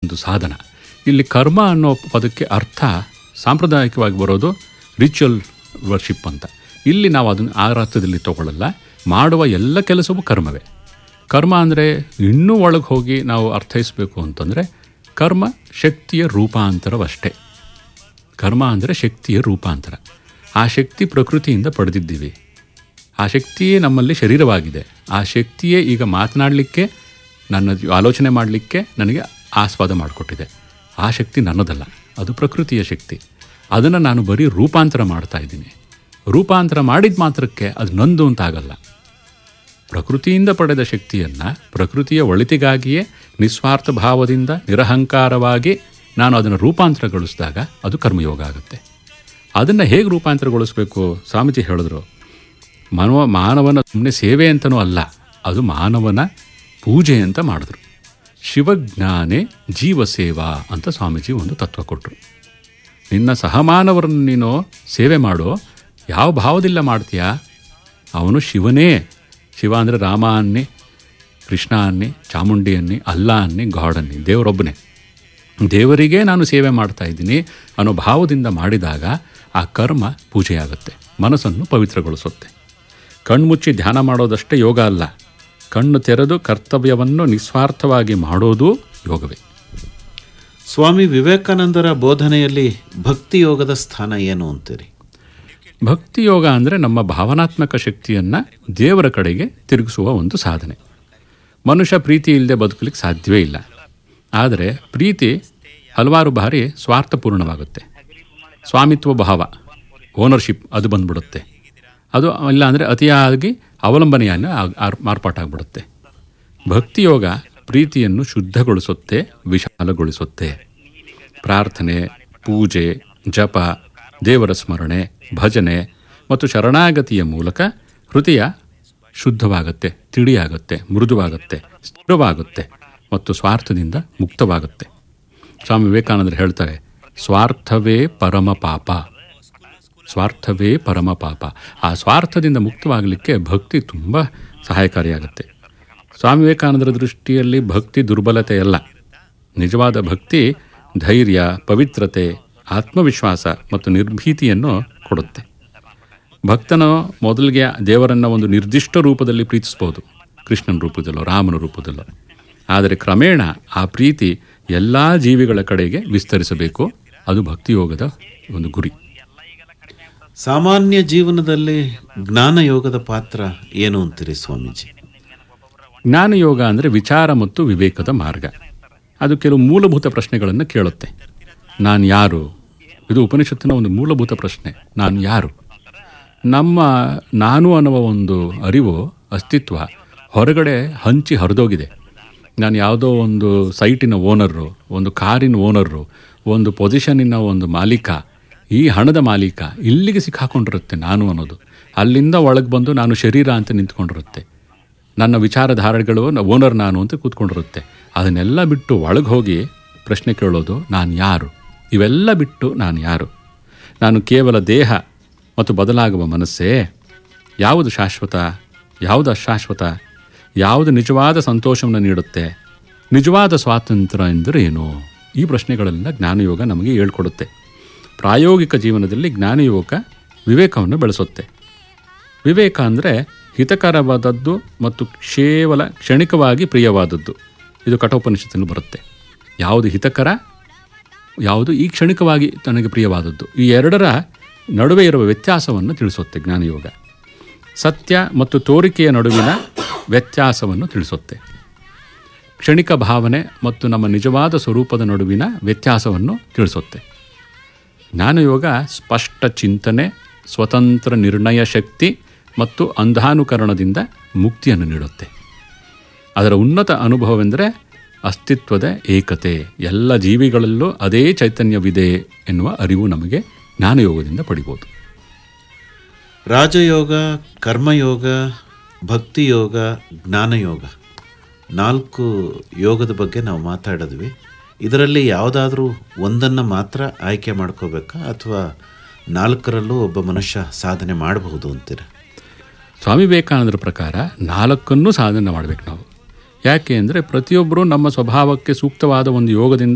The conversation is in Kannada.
ಒಂದು ಸಾಧನ ಇಲ್ಲಿ ಕರ್ಮ ಅನ್ನೋ ಪದಕ್ಕೆ ಅರ್ಥ ಸಾಂಪ್ರದಾಯಿಕವಾಗಿ ಬರೋದು ರಿಚುವಲ್ ವರ್ಷಿಪ್ ಅಂತ ಇಲ್ಲಿ ನಾವು ಅದನ್ನು ಆ ಅರ್ಥದಲ್ಲಿ ತಗೊಳ್ಳಲ್ಲ ಮಾಡುವ ಎಲ್ಲ ಕೆಲಸವೂ ಕರ್ಮವೇ ಕರ್ಮ ಅಂದರೆ ಇನ್ನೂ ಒಳಗೆ ಹೋಗಿ ನಾವು ಅರ್ಥೈಸಬೇಕು ಅಂತಂದರೆ ಕರ್ಮ ಶಕ್ತಿಯ ರೂಪಾಂತರವಷ್ಟೇ ಕರ್ಮ ಅಂದರೆ ಶಕ್ತಿಯ ರೂಪಾಂತರ ಆ ಶಕ್ತಿ ಪ್ರಕೃತಿಯಿಂದ ಪಡೆದಿದ್ದೀವಿ ಆ ಶಕ್ತಿಯೇ ನಮ್ಮಲ್ಲಿ ಶರೀರವಾಗಿದೆ ಆ ಶಕ್ತಿಯೇ ಈಗ ಮಾತನಾಡಲಿಕ್ಕೆ ನನ್ನ ಜೀವ- ಆಲೋಚನೆ ಮಾಡಲಿಕ್ಕೆ ನನಗೆ ಆಸ್ವಾದ ಮಾಡಿಕೊಟ್ಟಿದೆ ಆ ಶಕ್ತಿ ನನ್ನದಲ್ಲ ಅದು ಪ್ರಕೃತಿಯ ಶಕ್ತಿ ಅದನ್ನು ನಾನು ಬರೀ ರೂಪಾಂತರ ಮಾಡ್ತಾ ಇದ್ದೀನಿ ರೂಪಾಂತರ ಮಾಡಿದ ಮಾತ್ರಕ್ಕೆ ಅದು ನಂದು ಅಂತಾಗಲ್ಲ ಪ್ರಕೃತಿಯಿಂದ ಪಡೆದ ಶಕ್ತಿಯನ್ನು ಪ್ರಕೃತಿಯ ಒಳಿತಿಗಾಗಿಯೇ ನಿಸ್ವಾರ್ಥ ಭಾವದಿಂದ ನಿರಹಂಕಾರವಾಗಿ ನಾನು ಅದನ್ನು ರೂಪಾಂತರಗೊಳಿಸಿದಾಗ ಅದು ಕರ್ಮಯೋಗ ಆಗುತ್ತೆ ಅದನ್ನು ಹೇಗೆ ರೂಪಾಂತರಗೊಳಿಸಬೇಕು ಸ್ವಾಮೀಜಿ ಹೇಳಿದ್ರು ಮಾನವ ಮಾನವನ ಸುಮ್ಮನೆ ಸೇವೆ ಅಂತನೂ ಅಲ್ಲ ಅದು ಮಾನವನ ಪೂಜೆ ಅಂತ ಮಾಡಿದ್ರು ಶಿವಜ್ಞಾನೇ ಜೀವಸೇವಾ ಅಂತ ಸ್ವಾಮೀಜಿ ಒಂದು ತತ್ವ ಕೊಟ್ಟರು ನಿನ್ನ ಸಹಮಾನವರನ್ನು ನೀನು ಸೇವೆ ಮಾಡೋ ಯಾವ ಭಾವದಿಲ್ಲ ಮಾಡ್ತೀಯಾ ಅವನು ಶಿವನೇ ಶಿವ ಅಂದರೆ ರಾಮ ಅನ್ನಿ ಕೃಷ್ಣ ಅನ್ನಿ ಚಾಮುಂಡಿ ಅನ್ನಿ ಅಲ್ಲ ಅನ್ನಿ ಗಾಡ್ ಅನ್ನಿ ದೇವರೊಬ್ಬನೇ ದೇವರಿಗೆ ನಾನು ಸೇವೆ ಮಾಡ್ತಾ ಇದ್ದೀನಿ ಅನ್ನೋ ಭಾವದಿಂದ ಮಾಡಿದಾಗ ಆ ಕರ್ಮ ಪೂಜೆಯಾಗುತ್ತೆ ಮನಸ್ಸನ್ನು ಪವಿತ್ರಗೊಳಿಸುತ್ತೆ ಕಣ್ಮುಚ್ಚಿ ಧ್ಯಾನ ಮಾಡೋದಷ್ಟೇ ಯೋಗ ಅಲ್ಲ ಕಣ್ಣು ತೆರೆದು ಕರ್ತವ್ಯವನ್ನು ನಿಸ್ವಾರ್ಥವಾಗಿ ಮಾಡೋದು ಯೋಗವೇ ಸ್ವಾಮಿ ವಿವೇಕಾನಂದರ ಬೋಧನೆಯಲ್ಲಿ ಭಕ್ತಿ ಯೋಗದ ಸ್ಥಾನ ಏನು ಅಂತೀರಿ ಭಕ್ತಿ ಯೋಗ ಅಂದರೆ ನಮ್ಮ ಭಾವನಾತ್ಮಕ ಶಕ್ತಿಯನ್ನು ದೇವರ ಕಡೆಗೆ ತಿರುಗಿಸುವ ಒಂದು ಸಾಧನೆ ಮನುಷ್ಯ ಪ್ರೀತಿ ಇಲ್ಲದೆ ಬದುಕಲಿಕ್ಕೆ ಸಾಧ್ಯವೇ ಇಲ್ಲ ಆದರೆ ಪ್ರೀತಿ ಹಲವಾರು ಬಾರಿ ಸ್ವಾರ್ಥಪೂರ್ಣವಾಗುತ್ತೆ ಸ್ವಾಮಿತ್ವ ಭಾವ ಓನರ್ಶಿಪ್ ಅದು ಬಂದ್ಬಿಡುತ್ತೆ ಅದು ಇಲ್ಲ ಅಂದರೆ ಅತಿಯಾಗಿ ಅವಲಂಬನೆಯನ್ನು ಆಗ್- ಆರ್- ಮಾರ್ಪಾಟಾಗ್ಬಿಡುತ್ತೆ ಭಕ್ತಿಯೋಗ ಪ್ರೀತಿಯನ್ನು ಶುದ್ಧಗೊಳಿಸುತ್ತೆ ವಿಶಾಲಗೊಳಿಸುತ್ತೆ ಪ್ರಾರ್ಥನೆ ಪೂಜೆ ಜಪ ದೇವರ ಸ್ಮರಣೆ ಭಜನೆ ಮತ್ತು ಶರಣಾಗತಿಯ ಮೂಲಕ ಹೃದಯ ಶುದ್ಧವಾಗುತ್ತೆ ತಿಳಿಯಾಗುತ್ತೆ ಮೃದುವಾಗುತ್ತೆ ಸ್ಥಿರವಾಗುತ್ತೆ ಮತ್ತು ಸ್ವಾರ್ಥದಿಂದ ಮುಕ್ತವಾಗುತ್ತೆ ಸ್ವಾಮಿ ವಿವೇಕಾನಂದರು ಹೇಳ್ತಾರೆ ಸ್ವಾರ್ಥವೇ ಪರಮ ಪಾಪ ಸ್ವಾರ್ಥವೇ ಪರಮ ಪಾಪ ಆ ಸ್ವಾರ್ಥದಿಂದ ಮುಕ್ತವಾಗಲಿಕ್ಕೆ ಭಕ್ತಿ ತುಂಬ ಸಹಾಯಕಾರಿಯಾಗುತ್ತೆ ಸ್ವಾಮಿ ವಿವೇಕಾನಂದರ ದೃಷ್ಟಿಯಲ್ಲಿ ಭಕ್ತಿ ದುರ್ಬಲತೆಯಲ್ಲ ನಿಜವಾದ ಭಕ್ತಿ ಧೈರ್ಯ ಪವಿತ್ರತೆ ಆತ್ಮವಿಶ್ವಾಸ ಮತ್ತು ನಿರ್ಭೀತಿಯನ್ನು ಕೊಡುತ್ತೆ ಭಕ್ತನು ಮೊದಲಿಗೆ ದೇವರನ್ನು ಒಂದು ನಿರ್ದಿಷ್ಟ ರೂಪದಲ್ಲಿ ಪ್ರೀತಿಸ್ಬೋದು ಕೃಷ್ಣನ ರೂಪದಲ್ಲೋ ರಾಮನ ರೂಪದಲ್ಲೋ ಆದರೆ ಕ್ರಮೇಣ ಆ ಪ್ರೀತಿ ಎಲ್ಲ ಜೀವಿಗಳ ಕಡೆಗೆ ವಿಸ್ತರಿಸಬೇಕು ಅದು ಭಕ್ತಿಯೋಗದ ಒಂದು ಗುರಿ ಸಾಮಾನ್ಯ ಜೀವನದಲ್ಲಿ ಜ್ಞಾನ ಯೋಗದ ಪಾತ್ರ ಏನು ಅಂತೀರಿ ಸ್ವಾಮೀಜಿ ಜ್ಞಾನಯೋಗ ಅಂದರೆ ವಿಚಾರ ಮತ್ತು ವಿವೇಕದ ಮಾರ್ಗ ಅದು ಕೆಲವು ಮೂಲಭೂತ ಪ್ರಶ್ನೆಗಳನ್ನು ಕೇಳುತ್ತೆ ನಾನು ಯಾರು ಇದು ಉಪನಿಷತ್ತಿನ ಒಂದು ಮೂಲಭೂತ ಪ್ರಶ್ನೆ ನಾನು ಯಾರು ನಮ್ಮ ನಾನು ಅನ್ನುವ ಒಂದು ಅರಿವು ಅಸ್ತಿತ್ವ ಹೊರಗಡೆ ಹಂಚಿ ಹರಿದೋಗಿದೆ ನಾನು ಯಾವುದೋ ಒಂದು ಸೈಟಿನ ಓನರು ಒಂದು ಕಾರಿನ ಓನರು ಒಂದು ಪೊಸಿಷನ್ನಿನ ಒಂದು ಮಾಲೀಕ ಈ ಹಣದ ಮಾಲೀಕ ಇಲ್ಲಿಗೆ ಸಿಕ್ಕಾಕೊಂಡಿರುತ್ತೆ ನಾನು ಅನ್ನೋದು ಅಲ್ಲಿಂದ ಒಳಗೆ ಬಂದು ನಾನು ಶರೀರ ಅಂತ ನಿಂತ್ಕೊಂಡಿರುತ್ತೆ ನನ್ನ ವಿಚಾರಧಾರೆಗಳು ಓನರ್ ನಾನು ಅಂತ ಕೂತ್ಕೊಂಡಿರುತ್ತೆ ಅದನ್ನೆಲ್ಲ ಬಿಟ್ಟು ಒಳಗೆ ಹೋಗಿ ಪ್ರಶ್ನೆ ಕೇಳೋದು ನಾನು ಯಾರು ಇವೆಲ್ಲ ಬಿಟ್ಟು ನಾನು ಯಾರು ನಾನು ಕೇವಲ ದೇಹ ಮತ್ತು ಬದಲಾಗುವ ಮನಸ್ಸೇ ಯಾವುದು ಶಾಶ್ವತ ಯಾವುದು ಅಶಾಶ್ವತ ಯಾವುದು ನಿಜವಾದ ಸಂತೋಷವನ್ನು ನೀಡುತ್ತೆ ನಿಜವಾದ ಸ್ವಾತಂತ್ರ್ಯ ಎಂದರೆ ಏನು ಈ ಪ್ರಶ್ನೆಗಳೆಲ್ಲ ಜ್ಞಾನಯೋಗ ನಮಗೆ ಹೇಳ್ಕೊಡುತ್ತೆ ಪ್ರಾಯೋಗಿಕ ಜೀವನದಲ್ಲಿ ಜ್ಞಾನಯೋಗ ವಿವೇಕವನ್ನು ಬೆಳೆಸುತ್ತೆ ವಿವೇಕ ಅಂದರೆ ಹಿತಕರವಾದದ್ದು ಮತ್ತು ಕೇವಲ ಕ್ಷಣಿಕವಾಗಿ ಪ್ರಿಯವಾದದ್ದು ಇದು ಕಠೋಪನಿಷತ್ತಿನಲ್ಲಿ ಬರುತ್ತೆ ಯಾವುದು ಹಿತಕರ ಯಾವುದು ಈ ಕ್ಷಣಿಕವಾಗಿ ತನಗೆ ಪ್ರಿಯವಾದದ್ದು ಈ ಎರಡರ ನಡುವೆ ಇರುವ ವ್ಯತ್ಯಾಸವನ್ನು ತಿಳಿಸುತ್ತೆ ಜ್ಞಾನಯೋಗ ಸತ್ಯ ಮತ್ತು ತೋರಿಕೆಯ ನಡುವಿನ ವ್ಯತ್ಯಾಸವನ್ನು ತಿಳಿಸುತ್ತೆ ಕ್ಷಣಿಕ ಭಾವನೆ ಮತ್ತು ನಮ್ಮ ನಿಜವಾದ ಸ್ವರೂಪದ ನಡುವಿನ ವ್ಯತ್ಯಾಸವನ್ನು ತಿಳಿಸುತ್ತೆ ಜ್ಞಾನಯೋಗ ಸ್ಪಷ್ಟ ಚಿಂತನೆ ಸ್ವತಂತ್ರ ನಿರ್ಣಯ ಶಕ್ತಿ ಮತ್ತು ಅಂಧಾನುಕರಣದಿಂದ ಮುಕ್ತಿಯನ್ನು ನೀಡುತ್ತೆ ಅದರ ಉನ್ನತ ಅನುಭವವೆಂದರೆ ಅಸ್ತಿತ್ವದ ಏಕತೆ ಎಲ್ಲ ಜೀವಿಗಳಲ್ಲೂ ಅದೇ ಚೈತನ್ಯವಿದೆ ಎನ್ನುವ ಅರಿವು ನಮಗೆ ಜ್ಞಾನಯೋಗದಿಂದ ಪಡಿಬೋದು ರಾಜಯೋಗ ಕರ್ಮಯೋಗ ಭಕ್ತಿಯೋಗ ಜ್ಞಾನಯೋಗ ನಾಲ್ಕು ಯೋಗದ ಬಗ್ಗೆ ನಾವು ಮಾತಾಡಿದ್ವಿ ಇದರಲ್ಲಿ ಯಾವುದಾದ್ರೂ ಒಂದನ್ನು ಮಾತ್ರ ಆಯ್ಕೆ ಮಾಡ್ಕೋಬೇಕಾ ಅಥವಾ ನಾಲ್ಕರಲ್ಲೂ ಒಬ್ಬ ಮನುಷ್ಯ ಸಾಧನೆ ಮಾಡಬಹುದು ಅಂತೀರ ಸ್ವಾಮಿ ವಿವೇಕಾನಂದರ ಪ್ರಕಾರ ನಾಲ್ಕನ್ನೂ ಸಾಧನೆ ಮಾಡಬೇಕು ನಾವು ಯಾಕೆ ಅಂದರೆ ಪ್ರತಿಯೊಬ್ಬರೂ ನಮ್ಮ ಸ್ವಭಾವಕ್ಕೆ ಸೂಕ್ತವಾದ ಒಂದು ಯೋಗದಿಂದ